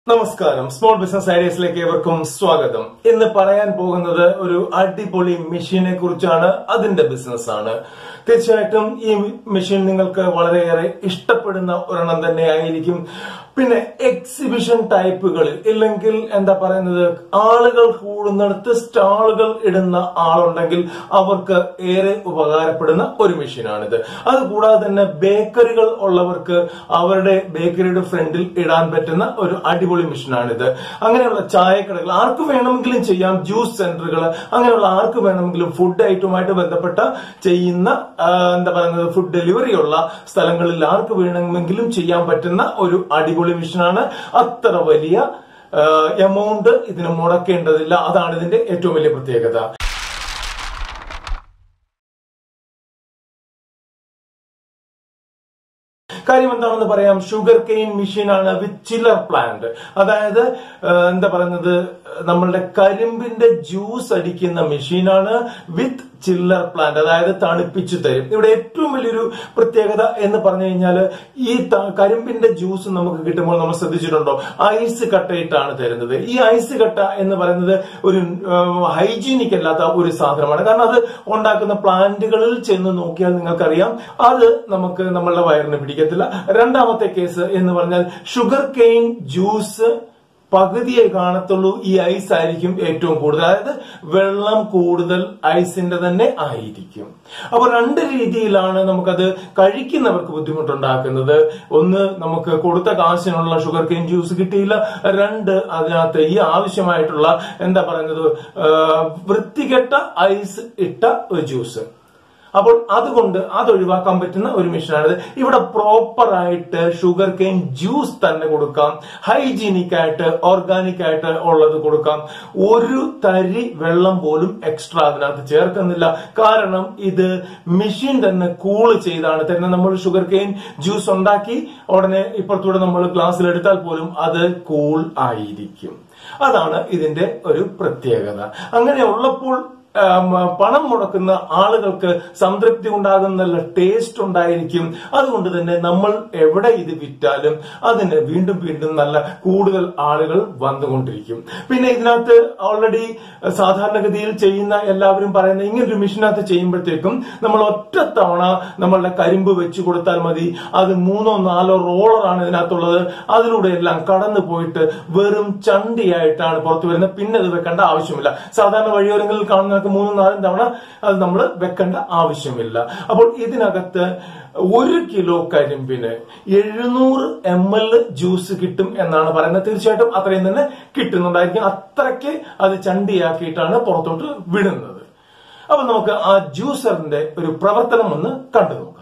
നമസ്കാരം small business ഐഡിയസിലേക്ക് ഏവർക്കും സ്വാഗതം ഇന്ന് പറയാൻ പോകുന്നത് ഒരു അടിപൊളി മെഷീനെ കുറിച്ചാണ് അതിന്റെ ബിസിനസ് ആണ് തീർച്ചയായിട്ടും ഈ മെഷീൻ നിങ്ങൾക്ക് വളരെയേറെ ഇഷ്ടപ്പെടുന്ന ഒരെണ്ണം തന്നെ ആയിരിക്കും പിന്നെ എക്സിബിഷൻ ടൈപ്പുകളിൽ ഇല്ലെങ്കിൽ എന്താ പറയുന്നത് ആളുകൾ കൂടുന്നിടത്ത് സ്റ്റാളുകൾ ഇടുന്ന ആളുണ്ടെങ്കിൽ അവർക്ക് ഏറെ ഉപകാരപ്പെടുന്ന ഒരു മെഷീനാണിത് അതുകൂടാതെ തന്നെ ബേക്കറികൾ ഉള്ളവർക്ക് അവരുടെ ബേക്കറിയുടെ ഫ്രണ്ടിൽ ഇടാൻ പറ്റുന്ന ഒരു അടിപൊളി മെഷീനാണിത് അങ്ങനെയുള്ള ചായക്കടകൾ ആർക്ക് വേണമെങ്കിലും ചെയ്യാം ജ്യൂസ് സെന്ററുകൾ അങ്ങനെയുള്ള ആർക്ക് വേണമെങ്കിലും ഫുഡ് ഐറ്റവുമായിട്ട് ബന്ധപ്പെട്ട ചെയ്യുന്ന ആ, എന്താ പറയുന്നത് ഫുഡ് ഡെലിവറി ഉള്ള സ്ഥലങ്ങളിൽ ആർക്ക് വേണമെങ്കിലും ചെയ്യാൻ പറ്റുന്ന ഒരു അടിപൊളി മെഷീനാണ് അത്ര വലിയ എമൗണ്ട് ഇതിന് മുടക്കേണ്ടതില്ല അതാണ് ഇതിന്റെ ഏറ്റവും വലിയ പ്രത്യേകത കാര്യം എന്താണെന്ന് പറയാം ഷുഗർ കെയിൻ മെഷീനാണ് വിത്ത് ചില്ലർ പ്ലാന്റ് അതായത് ആ, എന്താ പറയുന്നത് നമ്മളുടെ കരിമ്പിന്റെ ജ്യൂസ് അടിക്കുന്ന മെഷീനാണ് വിത്ത് ചില്ലർ പ്ലാന്റ് അതായത് തണുപ്പിച്ചു തരും ഇവിടെ ഏറ്റവും വലിയൊരു പ്രത്യേകത എന്ന് പറഞ്ഞു കഴിഞ്ഞാൽ ഈ ത- കരിമ്പിന്റെ ജ്യൂസ് നമുക്ക് കിട്ടുമ്പോൾ നമ്മൾ ശ്രദ്ധിച്ചിട്ടുണ്ടോ ഐസ് കട്ടയിട്ടാണ് തരുന്നത് ഈ ഐസ് കട്ട എന്ന് പറയുന്നത് ഒരു ഹൈജീനിക് അല്ലാത്ത ഒരു സാധനമാണ് കാരണം അത് ഉണ്ടാക്കുന്ന പ്ലാന്റുകളിൽ ചെന്ന് നോക്കിയാൽ നിങ്ങൾക്കറിയാം അത് നമുക്ക് നമ്മളുടെ വയറിന് പിടിക്കത്തില്ല രണ്ടാമത്തെ കേസ് എന്ന് പറഞ്ഞാൽ ഷുഗർ കെയിൻ ജ്യൂസ് പകുതിയെ കാണത്തുള്ളൂ ഈ ഐസ് ആയിരിക്കും ഏറ്റവും കൂടുതൽ അതായത് വെള്ളം കൂടുതൽ ഐസിന്റെ തന്നെ ആയിരിക്കും അപ്പൊ രണ്ട് രീതിയിലാണ് നമുക്കത് കഴിക്കുന്നവർക്ക് ബുദ്ധിമുട്ടുണ്ടാക്കുന്നത് ഒന്ന് നമുക്ക് കൊടുത്ത കാശിനുള്ള ഷുഗർ കെയിൻ ജ്യൂസ് കിട്ടിയില്ല രണ്ട് അതിനകത്ത് ഈ ആവശ്യമായിട്ടുള്ള എന്താ പറയുന്നത് ആ, വൃത്തികെട്ട ഐസ് ഇട്ട ഒരു ജ്യൂസ് അപ്പോൾ അതുകൊണ്ട് അത് ഒഴിവാക്കാൻ പറ്റുന്ന ഒരു മെഷീനാണിത് ഇവിടെ പ്രോപ്പർ ആയിട്ട് ഷുഗർ കെയിൻ ജ്യൂസ് തന്നെ കൊടുക്കാം ഹൈജീനിക് ആയിട്ട് ഓർഗാനിക് ആയിട്ട് ഉള്ളത് കൊടുക്കാം ഒരു തരി വെള്ളം പോലും എക്സ്ട്രാ അതിനകത്ത് ചേർക്കുന്നില്ല കാരണം ഇത് മെഷീൻ തന്നെ കൂള് ചെയ്താണ് തരുന്നത് നമ്മൾ ഷുഗർ കെയിൻ ജ്യൂസ് ഉണ്ടാക്കി ഉടനെ ഇപ്പുറത്തൂടെ നമ്മൾ ഗ്ലാസ്സിൽ എടുത്താൽ പോലും അത് കൂൾ ആയിരിക്കും അതാണ് ഇതിന്റെ ഒരു പ്രത്യേകത അങ്ങനെ ഉള്ളപ്പോൾ ആം, പണം മുടക്കുന്ന ആളുകൾക്ക് സംതൃപ്തി ഉണ്ടാകുന്ന ടേസ്റ്റ് ഉണ്ടായിരിക്കും അതുകൊണ്ട് തന്നെ നമ്മൾ എവിടെ ഇത് വിറ്റാലും അതിന് വീണ്ടും വീണ്ടും നല്ല കൂടുതൽ ആളുകൾ വന്നുകൊണ്ടിരിക്കും പിന്നെ ഇതിനകത്ത് ഓൾറെഡി സാധാരണഗതിയിൽ ചെയ്യുന്ന എല്ലാവരും പറയുന്ന ഇങ്ങനൊരു മെഷീനകത്ത് ചെയ്യുമ്പോഴത്തേക്കും നമ്മൾ ഒറ്റ തവണ നമ്മളുടെ കരിമ്പ് വെച്ച് കൊടുത്താൽ മതി അത് മൂന്നോ നാലോ റോളറാണ് ഇതിനകത്തുള്ളത് അതിലൂടെ എല്ലാം കടന്നു പോയിട്ട് വെറും ചണ്ടിയായിട്ടാണ് പുറത്തു വരുന്നത് പിന്നെ അത് വെക്കേണ്ട ആവശ്യമില്ല സാധാരണ വഴിയോരങ്ങളിൽ കാണുന്നവർക്ക് മൂന്നും നാലും തവണ അത് നമ്മൾ വെക്കേണ്ട ആവശ്യമില്ല അപ്പോൾ ഇതിനകത്ത് ഒരു കിലോ കരിമ്പിന് എഴുന്നൂറ് എം എൽ ജ്യൂസ് കിട്ടും എന്നാണ് പറയുന്നത് തീർച്ചയായിട്ടും അത്രയും തന്നെ കിട്ടുന്നുണ്ടായിരിക്കും അത്രയ്ക്ക് അത് ചണ്ടിയാക്കിയിട്ടാണ് പുറത്തോട്ട് വിടുന്നത് അപ്പൊ നമുക്ക് ആ ജ്യൂസറിന്റെ ഒരു പ്രവർത്തനം ഒന്ന് കണ്ടു നോക്കാം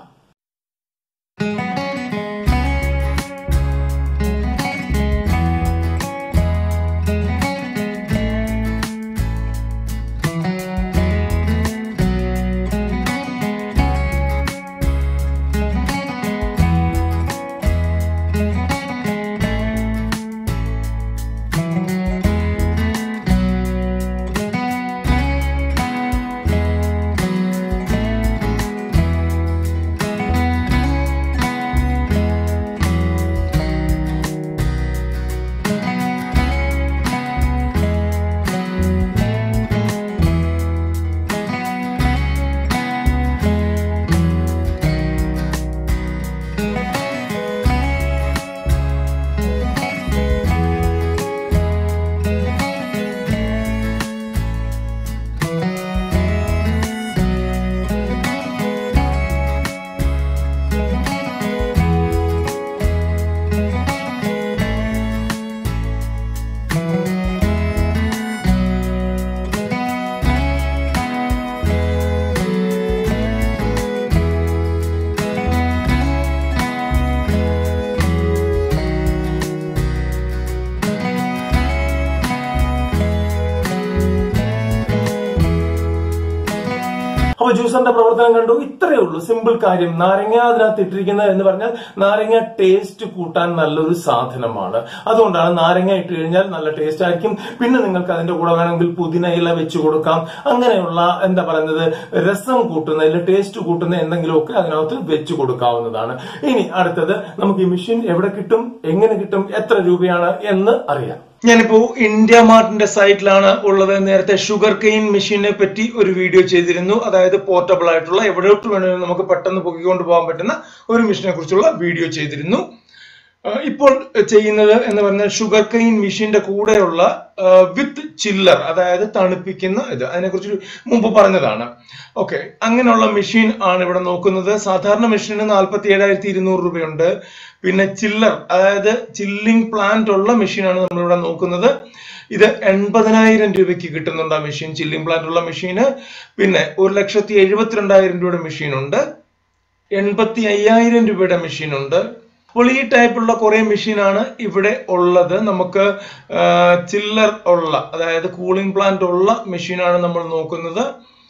അപ്പൊ ജ്യൂസറിന്റെ പ്രവർത്തനം കണ്ടു ഇത്രയേ ഉള്ളൂ സിമ്പിൾ കാര്യം നാരങ്ങ അതിനകത്ത് ഇട്ടിരിക്കുന്നത് എന്ന് പറഞ്ഞാൽ നാരങ്ങ ടേസ്റ്റ് കൂട്ടാൻ നല്ലൊരു സാധനമാണ് അതുകൊണ്ടാണ് നാരങ്ങ ഇട്ട് കഴിഞ്ഞാൽ നല്ല ടേസ്റ്റ് ആയിരിക്കും പിന്നെ നിങ്ങൾക്ക് അതിന്റെ കൂടെ വേണമെങ്കിൽ പുതിന ഇല വെച്ച് കൊടുക്കാം അങ്ങനെയുള്ള എന്താ പറയുന്നത് രസം കൂട്ടുന്ന അല്ലെങ്കിൽ ടേസ്റ്റ് കൂട്ടുന്ന എന്തെങ്കിലുമൊക്കെ അതിനകത്ത് വെച്ച് കൊടുക്കാവുന്നതാണ് ഇനി അടുത്തത് നമുക്ക് ഈ മെഷീൻ എവിടെ കിട്ടും എങ്ങനെ കിട്ടും എത്ര രൂപയാണ് എന്ന് അറിയാം ഞാനിപ്പോ ഇന്ത്യ മാർട്ടിന്റെ സൈറ്റിലാണ് ഉള്ളത് നേരത്തെ ഷുഗർ കെയിൻ മെഷീനെ പറ്റി ഒരു വീഡിയോ ചെയ്തിരുന്നു അതായത് പോർട്ടബിൾ ആയിട്ടുള്ള എവിടോട്ട് വേണമെങ്കിലും നമുക്ക് പെട്ടെന്ന് പൊക്കിക്കൊണ്ട് പോകാൻ പറ്റുന്ന ഒരു മെഷീനെ കുറിച്ചുള്ള വീഡിയോ ചെയ്തിരുന്നു ആ, ഇപ്പോൾ ചെയ്യുന്നത് എന്ന് പറഞ്ഞാൽ ഷുഗർ കെയിൻ മെഷീന്റെ കൂടെയുള്ള വിത്ത് ചില്ലർ അതായത് തണുപ്പിക്കുന്ന ഇത് അതിനെക്കുറിച്ച് മുമ്പ് പറഞ്ഞതാണ് ഓക്കെ അങ്ങനെയുള്ള മെഷീൻ ആണ് ഇവിടെ നോക്കുന്നത് സാധാരണ മെഷീന് നാൽപ്പത്തി ഏഴായിരത്തി ഇരുന്നൂറ് രൂപയുണ്ട് പിന്നെ ചില്ലർ അതായത് ചില്ലിംഗ് പ്ലാന്റ് ഉള്ള മെഷീനാണ് നമ്മളിവിടെ നോക്കുന്നത് ഇത് എൺപതിനായിരം രൂപയ്ക്ക് കിട്ടുന്നുണ്ട് ആ മെഷീൻ ചില്ലിംഗ് പ്ലാന്റ് ഉള്ള മെഷീന് പിന്നെ ഒരു ലക്ഷത്തി എഴുപത്തിരണ്ടായിരം രൂപയുടെ മെഷീൻ ഉണ്ട് എൺപത്തി അയ്യായിരം രൂപയുടെ മെഷീൻ ഉണ്ട് അപ്പോൾ ഈ ടൈപ്പുള്ള കുറെ മെഷീനാണ് ഇവിടെ ഉള്ളത് നമുക്ക് ചില്ലർ ഉള്ള അതായത് കൂളിംഗ് പ്ലാന്റ് ഉള്ള മെഷീനാണ് നമ്മൾ നോക്കുന്നത്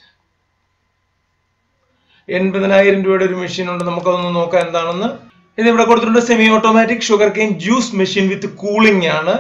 എൺപതിനായിരം രൂപയുടെ ഒരു മെഷീൻ ഉണ്ട് നമുക്കതൊന്ന് നോക്കാം എന്താണെന്ന് ഇത് ഇവിടെ കൊടുത്തിട്ടുണ്ട് semi automatic sugar cane juice machine with cooling ആണ്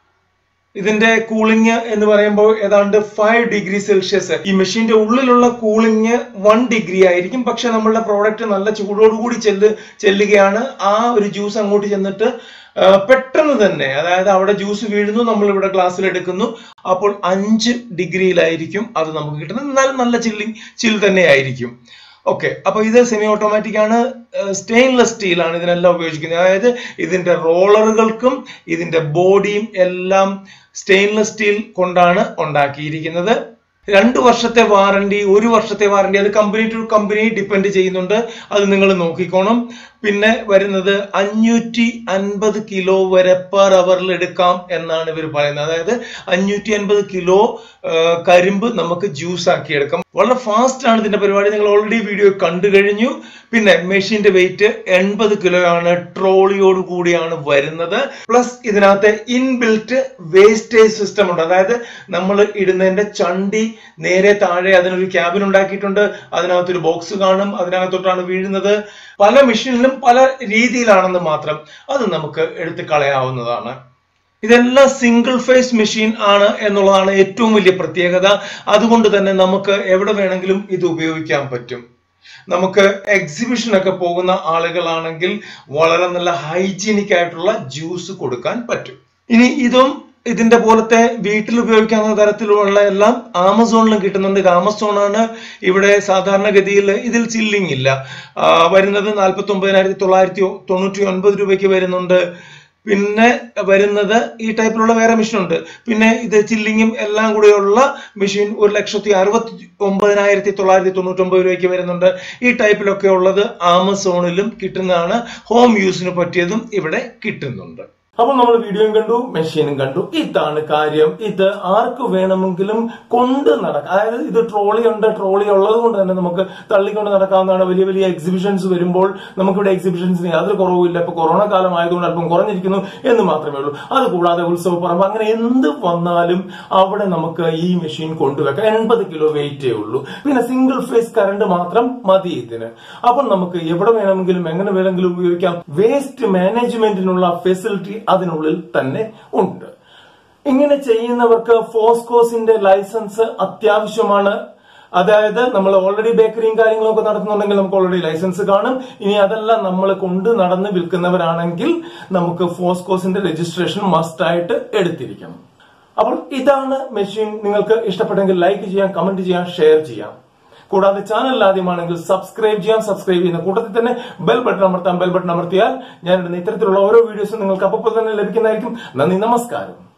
ഇതിന്റെ കൂളിംഗ് എന്ന് പറയുമ്പോൾ ഏതാണ്ട് ഫൈവ് ഡിഗ്രി സെൽഷ്യസ് ഈ മെഷീന്റെ ഉള്ളിലുള്ള കൂളിംഗ് വൺ ഡിഗ്രി ആയിരിക്കും പക്ഷെ നമ്മളുടെ പ്രോഡക്റ്റ് നല്ല ചൂടോടുകൂടി ചെല്ല് ചെല്ലുകയാണ് ആ ഒരു ജ്യൂസ് അങ്ങോട്ട് ചെന്നിട്ട് ആ, പെട്ടെന്ന് തന്നെ അതായത് അവിടെ ജ്യൂസ് വീഴുന്നു നമ്മൾ ഇവിടെ ഗ്ലാസ്സിൽ എടുക്കുന്നു അപ്പോൾ അഞ്ച് ഡിഗ്രിയിലായിരിക്കും അത് നമുക്ക് കിട്ടുന്നത് എന്നാലും നല്ല ചില്ലിങ് ചിൽ തന്നെ ആയിരിക്കും ഓക്കെ അപ്പൊ ഇത് സെമി ഓട്ടോമാറ്റിക് ആണ് സ്റ്റെയിൻലെസ് സ്റ്റീൽ ആണ് ഇതിനെല്ലാം ഉപയോഗിക്കുന്നത് അതായത് ഇതിന്റെ റോളറുകൾക്കും ഇതിന്റെ ബോഡിയും എല്ലാം സ്റ്റെയിൻലെസ് സ്റ്റീൽ കൊണ്ടാണ് ഉണ്ടാക്കിയിരിക്കുന്നത് രണ്ട് വർഷത്തെ വാറണ്ടി ഒരു വർഷത്തെ വാറണ്ടി അത് കമ്പനി ടു കമ്പനി ഡിപ്പെൻഡ് ചെയ്യുന്നുണ്ട് അത് നിങ്ങൾ നോക്കിക്കോണം പിന്നെ വരുന്നത് അഞ്ഞൂറ്റി അൻപത് കിലോ വരെ പെർ അവറിൽ എടുക്കാം എന്നാണ് ഇവർ പറയുന്നത് അതായത് അഞ്ഞൂറ്റി അൻപത് കിലോ കരിമ്പ് നമുക്ക് ജ്യൂസ് ആക്കി എടുക്കാം വളരെ ഫാസ്റ്റ് ആണ് ഇതിന്റെ പരിപാടി നിങ്ങൾ ഓൾറെഡി വീഡിയോ കണ്ടു കഴിഞ്ഞു പിന്നെ മെഷീന്റെ വെയിറ്റ് എൺപത് കിലോ ആണ് ട്രോളിയോട് കൂടിയാണ് വരുന്നത് പ്ലസ് ഇതിനകത്ത് ഇൻബിൽറ്റ് വേസ്റ്റേജ് സിസ്റ്റം ഉണ്ട് അതായത് നമ്മൾ ഇടുന്നതിന്റെ ചണ്ടി നേരെ താഴെ അതിനൊരു ക്യാബിൻ ഉണ്ടാക്കിയിട്ടുണ്ട് അതിനകത്തൊരു ബോക്സ് കാണും അതിനകത്തോട്ടാണ് വീഴുന്നത് പല മെഷീനിലും പല രീതിയിലാണെന്ന് മാത്രം അത് നമുക്ക് എടുത്ത് കളയാവുന്നതാണ് ഇതെല്ലാം സിംഗിൾ ഫേസ് മെഷീൻ ആണ് എന്നുള്ളതാണ് ഏറ്റവും വലിയ പ്രത്യേകത അതുകൊണ്ട് തന്നെ നമുക്ക് എവിടെ വേണമെങ്കിലും ഇത് ഉപയോഗിക്കാൻ പറ്റും നമുക്ക് എക്സിബിഷൻ ഒക്കെ പോകുന്ന ആളുകളാണെങ്കിൽ വളരെ നല്ല ഹൈജീനിക് ആയിട്ടുള്ള ജ്യൂസ് കൊടുക്കാൻ പറ്റും ഇനി ഇതും ഇതിന്റെ പോലത്തെ വീട്ടിൽ ഉപയോഗിക്കാവുന്ന തരത്തിലുള്ള എല്ലാം ആമസോണിലും കിട്ടുന്നുണ്ട് ഇത് ആമസോൺ ആണ് ഇവിടെ സാധാരണഗതിയിൽ ഇതിൽ ചില്ലിങ് ഇല്ല ആ, വരുന്നത് നാൽപ്പത്തി ഒമ്പതിനായിരത്തി തൊള്ളായിരത്തി തൊണ്ണൂറ്റി ഒൻപത് രൂപയ്ക്ക് വരുന്നുണ്ട് പിന്നെ വരുന്നത് ഈ ടൈപ്പിലുള്ള വേറെ മെഷീൻ ഉണ്ട് പിന്നെ ഇത് ചില്ലിങ്ങും എല്ലാം കൂടെയുള്ള മെഷീൻ ഒരു ലക്ഷത്തി അറുപത്തി ഒമ്പതിനായിരത്തി തൊള്ളായിരത്തി തൊണ്ണൂറ്റി ഒമ്പത് രൂപയ്ക്ക് വരുന്നുണ്ട് ഈ ടൈപ്പിലൊക്കെ ഉള്ളത് ആമസോണിലും കിട്ടുന്നതാണ് ഹോം യൂസിന് പറ്റിയതും ഇവിടെ കിട്ടുന്നുണ്ട് അപ്പൊ നമ്മൾ വീഡിയോയും കണ്ടു മെഷീനും കണ്ടു ഇതാണ് കാര്യം ഇത് ആർക്ക് വേണമെങ്കിലും കൊണ്ട് നടക്കാം അതായത് ഇത് ട്രോളി ഉണ്ട് ട്രോളി ഉള്ളത് കൊണ്ട് തന്നെ നമുക്ക് തള്ളിക്കൊണ്ട് നടക്കാവുന്നതാണ് വലിയ വലിയ എക്സിബിഷൻസ് വരുമ്പോൾ നമുക്കിവിടെ എക്സിബിഷൻസിന് യാതൊരു കുറവുമില്ല ഇപ്പൊ കൊറോണ കാലം ആയതുകൊണ്ട് അല്പം കുറഞ്ഞിരിക്കുന്നു എന്ന് മാത്രമേ ഉള്ളൂ അത് കൂടാതെ ഉത്സവ പറമ്പ് അങ്ങനെ എന്ത് വന്നാലും അവിടെ നമുക്ക് ഈ മെഷീൻ കൊണ്ടുവെക്കാം എൺപത് കിലോ വെയിറ്റേ ഉള്ളൂ പിന്നെ സിംഗിൾ ഫേസ് കറണ്ട് മാത്രം മതി ഇതിന് അപ്പം നമുക്ക് എവിടെ വേണമെങ്കിലും എങ്ങനെ വേണമെങ്കിലും ഉപയോഗിക്കാം വേസ്റ്റ് മാനേജ്മെന്റിനുള്ള ഫെസിലിറ്റി അതിനുള്ളിൽ തന്നെ ഉണ്ട് ഇങ്ങനെ ചെയ്യുന്നവർക്ക് ഫോസ്കോസിന്റെ ലൈസൻസ് അത്യാവശ്യമാണ് അതായത് നമ്മൾ ഓൾറെഡി ബേക്കറിയും കാര്യങ്ങളും ഒക്കെ നടത്തുന്നുണ്ടെങ്കിൽ നമുക്ക് ഓൾറെഡി ലൈസൻസ് കാണും ഇനി അതെല്ലാം നമ്മൾ കൊണ്ട് നടന്ന് വിൽക്കുന്നവരാണെങ്കിൽ നമുക്ക് ഫോസ്കോസിന്റെ രജിസ്ട്രേഷൻ മസ്റ്റ് ആയിട്ട് എടുത്തിരിക്കണം അപ്പോൾ ഇതാണ് മെഷീൻ നിങ്ങൾക്ക് ഇഷ്ടപ്പെട്ടെങ്കിൽ ലൈക്ക് ചെയ്യാം കമന്റ് ചെയ്യാം ഷെയർ ചെയ്യാം കൂടാതെ ചാനൽ ആദ്യമാണെങ്കിൽ സബ്സ്ക്രൈബ് ചെയ്യാം സബ്സ്ക്രൈബ് ചെയ്യുന്ന കൂട്ടത്തിൽ തന്നെ ബെൽ ബട്ടൺ അമർത്താം ബെൽ ബട്ടൺ അമർത്തിയാൽ ഞാൻ ഇടുന്ന ഇത്തരത്തിലുള്ള ഓരോ വീഡിയോസും നിങ്ങൾക്ക് അപ്പോൾ തന്നെ ലഭിക്കുന്നതായിരിക്കും നന്ദി നമസ്കാരം